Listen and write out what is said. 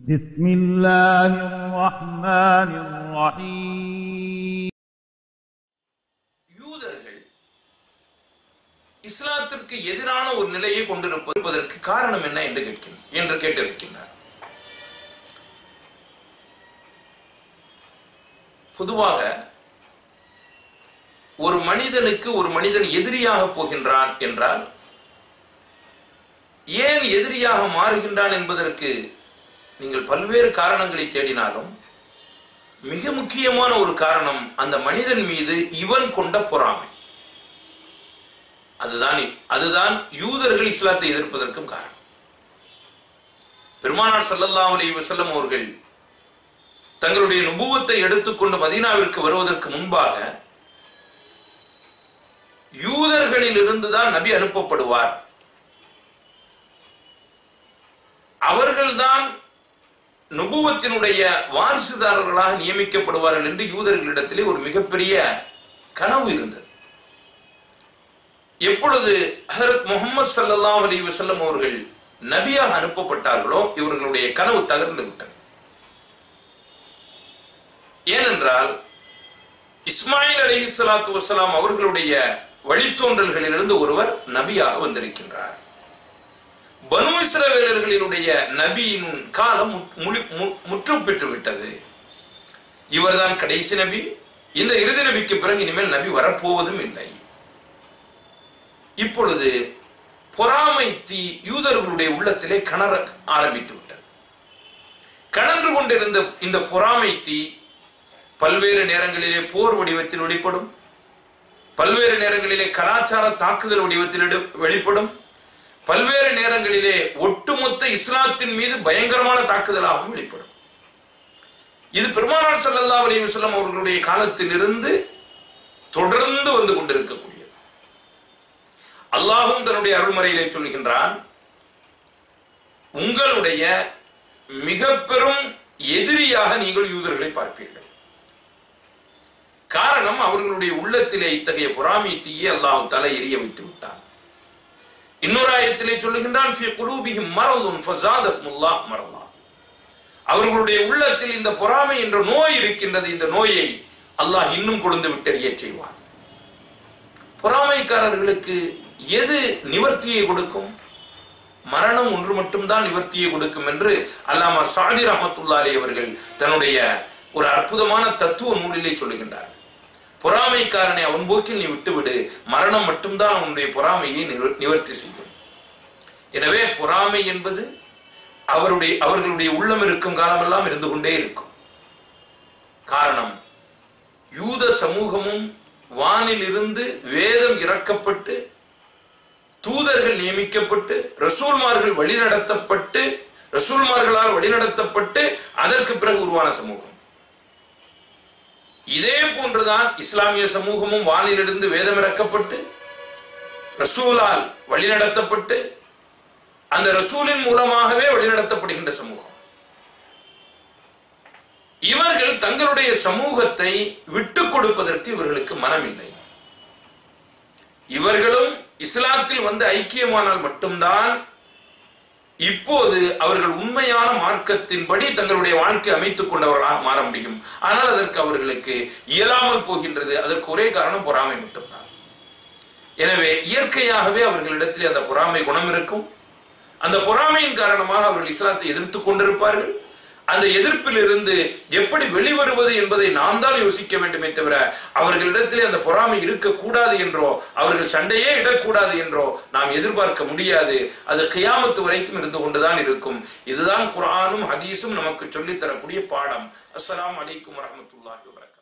بسم الله الرحمن الرحيم யூதர்கள் இஸ்லாத்திற்கு எதிரான ஒரு நிலையை கொண்டிருப்பதற்கு காரணம் என்ன என்று கேட்கிறேன் என்று கேட்டிருக்கின்றார் பொதுவாக ஒரு மனிதனுக்கு ஒரு மனிதன் எதிரியாக போகின்றான் என்றால் ஏன் எதிரியாக மாறுகின்றான் என்பதற்கு நீங்கள் பல்வேறு காரணங்களை தேடினாலும் மிக முக்கியமான ஒரு காரணம் அந்த மனிதன் மீது இவன் கொண்ட பொறாமை அதுதான் அதுதான் யூதர்கள் இஸ்லாத்தை எதிர்ப்பதற்கும் காரணம் பெருமானார் ஸல்லல்லாஹு அலைஹி வஸல்லம் அவர்கள் தங்களுடைய நுபுவத்தை எடுத்துக்கொண்டு மதீனாவிற்கு வருவதற்கு முன்பாக யூதர்களில் இருந்துதான் நபி அனுப்பப்படுவார் அவர்கள்தான் நுபுவத்தினுடைய வாரிசுதாரர்களாக நியமிக்கப்படுவார்கள் என்று யூதர்களிடத்திலே ஒரு மிகப்பெரிய கனவு இருந்தது எப்பொழுது ஹரத் முகமது சல்லல்லாஹு அலைஹி வஸல்லம் அவர்கள் நபியாக அனுப்பப்பட்டார்களோ இவர்களுடைய கனவு தகர்ந்து விட்டது ஏனென்றால் இஸ்மாயில் அலைஹி ஸலாத்து வஸலாம் அவர்களுடைய வழித்தோன்றல்களிலிருந்து ஒருவர் நபியாக வந்திருக்கின்றார் பனு இஸ்ரவேலர்களினுடைய நபியின் காலம் முழு- மு- முற்றம் பெற்று விட்டது இவர்தான் கடைசி நபி இந்த இறுதி நபிக்கு பிறகு இனிமேல் நபி வரப்போவதும் இல்லை இப்பொழுது பொறாமை தீ யூதர்களுடைய உள்ளத்திலே கணர ஆரம்பித்து விட்டது கணன்று கொண்டிருந்த இந்த பொறாமை தீ பல்வேறு நேரங்களிலே போர் வடிவத்தில் வெளிப்படும் பல்வேறு நேரங்களிலே கலாச்சார தாக்குதல் வடிவத்தில் எடு- வெளிப்படும் பல்வேறு நேரங்களிலே ஒட்டுமொத்த இஸ்லாத்தின் மீது பயங்கரமான தாக்குதலாகவும் வெளிப்படும் இது பெருமானார் ஸல்லல்லாஹு அலைஹி வஸல்லம் அவர்களுடைய காலத்திலிருந்து தொடர்ந்து வந்து கொண்டிருக்கக்கூடியது அல்லாஹும் தன்னுடைய அருள்மறையிலே சொல்கின்றான் உங்களுடைய மிக பெரும் எதிரியாக நீங்கள் யூதர்களை பார்ப்பீர்கள் காரணம் அவர்களுடைய உள்ளத்திலே இத்தகைய பொறாமை தீயை அல்லாஹ் தலை எரிய வைத்து விட்டான் இன்னொரு ஆயத்திலே சொல்லுகின்றான் "ஃபீ குலூபிஹிம் மரதுன் ஃபஸாதஹுமுல்லாஹ் மரதா." அவர்களுடைய உள்ளத்தில் இந்த பொறாமை என்ற நோய் இருக்கின்றது இந்த நோயை அல்லாஹ் இன்னும் கொழுந்து விட்டறிய செய்வான் பொறாமைக்காரர்களுக்கு எது நிவர்த்தியை கொடுக்கும் மரணம் ஒன்று மட்டும்தான் நிவர்த்தியை கொடுக்கும் என்று அல்லாமா சாதி ரஹமத்துல்லாலே அவர்கள் தன்னுடைய ஒரு அற்புதமான தத்துவ நூலிலே சொல்லுகின்றார் பொறாமைக்காரனை அவன் போக்கில் நீ விட்டுவிடு மரணம் மட்டும்தான் அவனுடைய பொறாமையை நிவர்- நிவர்த்தி செய்யும் எனவே பொறாமை என்பது அவருடைய அவர்களுடைய உள்ளம் இருக்கும் காலமெல்லாம் இருந்து கொண்டே இருக்கும் காரணம் யூத சமூகமும் வானில் இருந்து வேதம் இறக்கப்பட்டு தூதர்கள் நியமிக்கப்பட்டு ரசூல்மார்கள் வழிநடத்தப்பட்டு ரசூல்மார்களால் வழிநடத்தப்பட்டு அதற்கு பிறகு உருவான சமூகம் இதே போன்றுதான் இஸ்லாமிய சமூகமும் வானிலிருந்து வேதம் இறக்கப்பட்டு ரசூலால் வழிநடத்தப்பட்டு அந்த ரசூலின் மூலமாகவே வழிநடத்தப்படுகின்ற சமூகம் இவர்கள் தங்களுடைய சமூகத்தை விட்டுக் கொடுப்பதற்கு இவர்களுக்கு மனமில்லை இவர்களும் இஸ்லாத்தில் வந்து ஐக்கியமானால் மட்டும்தான் இப்போது அவர்கள் உண்மையான மார்க்கத்தின்படி தங்களுடைய வாழ்க்கை அமைத்துக் கொண்டவர்களாக மாற முடியும் ஆனால் அதற்கு அவர்களுக்கு இயலாமல் போகின்றது அதற்கு ஒரே காரணம் பொறாமை மட்டும்தான் எனவே இயற்கையாகவே அவர்களிடத்தில் அந்த பொறாமை குணம் இருக்கும் அந்த பொறாமையின் காரணமாக அவர்கள் இஸ்லாத்தை எதிர்த்துக் கொண்டிருப்பார்கள் அந்த எதிர்ப்பிலிருந்து எப்படி வெளிவருவது என்பதை நாம் தான் யோசிக்க வேண்டுமே தவிர அவர்களிடத்திலே அந்த பொறாமை இருக்கக்கூடாது என்றோ அவர்கள் சண்டையே இடக்கூடாது என்றோ நாம் எதிர்பார்க்க முடியாது அது கியாமத்து வரைக்கும் இருந்து கொண்டுதான் இருக்கும் இதுதான் குர்ஆனும் ஹதீஸும் நமக்கு சொல்லித் தரக்கூடிய பாடம் அஸ்ஸலாமு அலைக்கும் வரஹ்மத்துல்லாஹி வபரகாத்துஹு